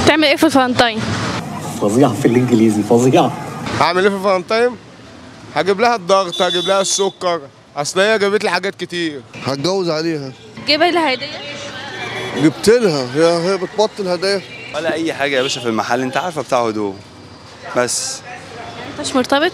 تعمل ايه في الفالنتين فظيع في الانجليزي فظيع هعمل ايه في الفالنتين؟ هجيب لها الضغط هجيب لها السكر اصل هي جابت لي حاجات كتير هتجوز عليها جايبه لها هديه جبت لها هي هي بتبطل هدايا ولا اي حاجه يا باشا في المحل انت عارفه بتاع هدوم بس انت مش مرتبط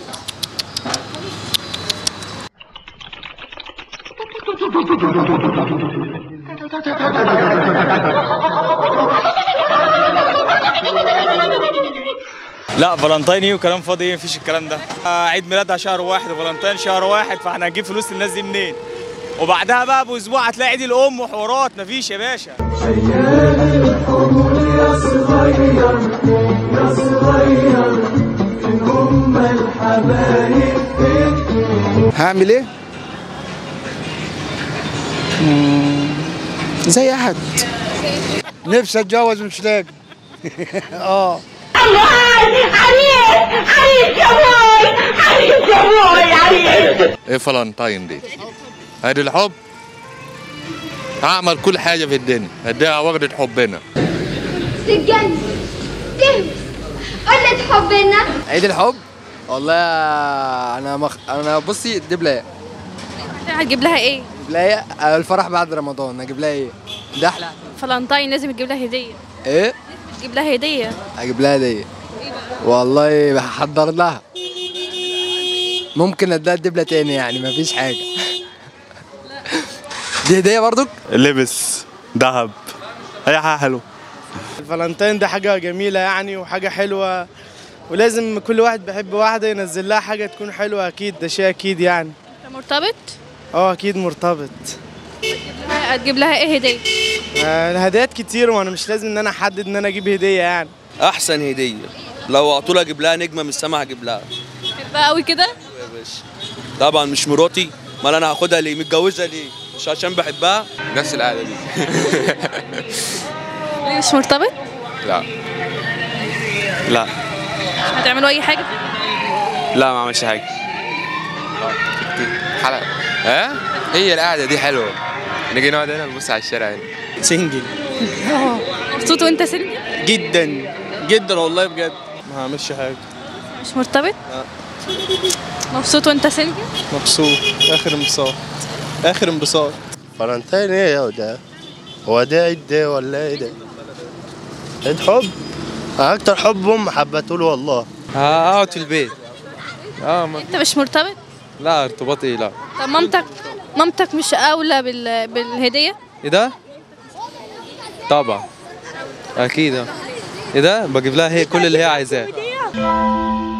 لا فالنتين ايه وكلام فاضي ايه مفيش الكلام ده آه، عيد ميلادها شهر واحد وفالنتين شهر واحد فاحنا هنجيب فلوس للناس دي منين وبعدها بقى باسبوع هتلاقي عيد الام وحوارات مفيش يا باشا هعمل ايه؟ مم، زي اي حد نفسي اتجوز مش لاقي اه ايه فالنتاين دي ادي الحب هعمل كل حاجه في الدنيا اديها وردة حبنا تتجنن تهوس قلة حبنا عيد الحب والله انا مخ... انا بصي دبلاية هتجيب لها ايه دبلاية الفرح بعد رمضان اجيب لها ايه؟ ده احلى فالنتين لازم تجيب لها هديه ايه؟ تجيب لها هديه اجيب لها دي والله بحضر لها ممكن اديها دبلة تاني يعني مفيش حاجة دي هدية برضك؟ لبس ذهب اي حاجه حلوه الفالنتين ده حاجه جميله يعني وحاجه حلوه ولازم كل واحد بيحب واحده ينزل لها حاجه تكون حلوه اكيد ده شيء اكيد يعني انت مرتبط اه اكيد مرتبط هتجيب لها ايه هديه آه، الهدايات كتير وانا مش لازم ان انا احدد ان انا اجيب هديه يعني احسن هديه لو عطولة اجيب لها نجمه من السما هجيب لها بحبها قوي كده يا باشا طبعا مش مراتي امال انا هاخدها ليه متجوزها ليه مش عشان بحبها نفس القعده دي ليه مش مرتبط لا لا مش هتعملوا اي حاجه لا ما عملش حاجه حلقه ها هي القعده دي حلوه نيجي نقعد هنا نبص على الشارع هنا سنجل مبسوط وانت سنجل جدا جدا والله بجد ما هعملش حاجه مش مرتبط مبسوط وانت سنجل مبسوط اخر انبساط اخر انبساط فالنتين ايه يا ده هو ده عيد ده ولا ايه ده عيد حب اكتر حب ام حبته له والله هقعد في البيت اه انت مش مرتبط لا ارتباط ايه لا طب مامتك مامتك مش اولى بال... بالهديه ايه ده؟ طبعا اكيد اه. ايه ده؟ بجيب لها هي كل اللي هي عايزاه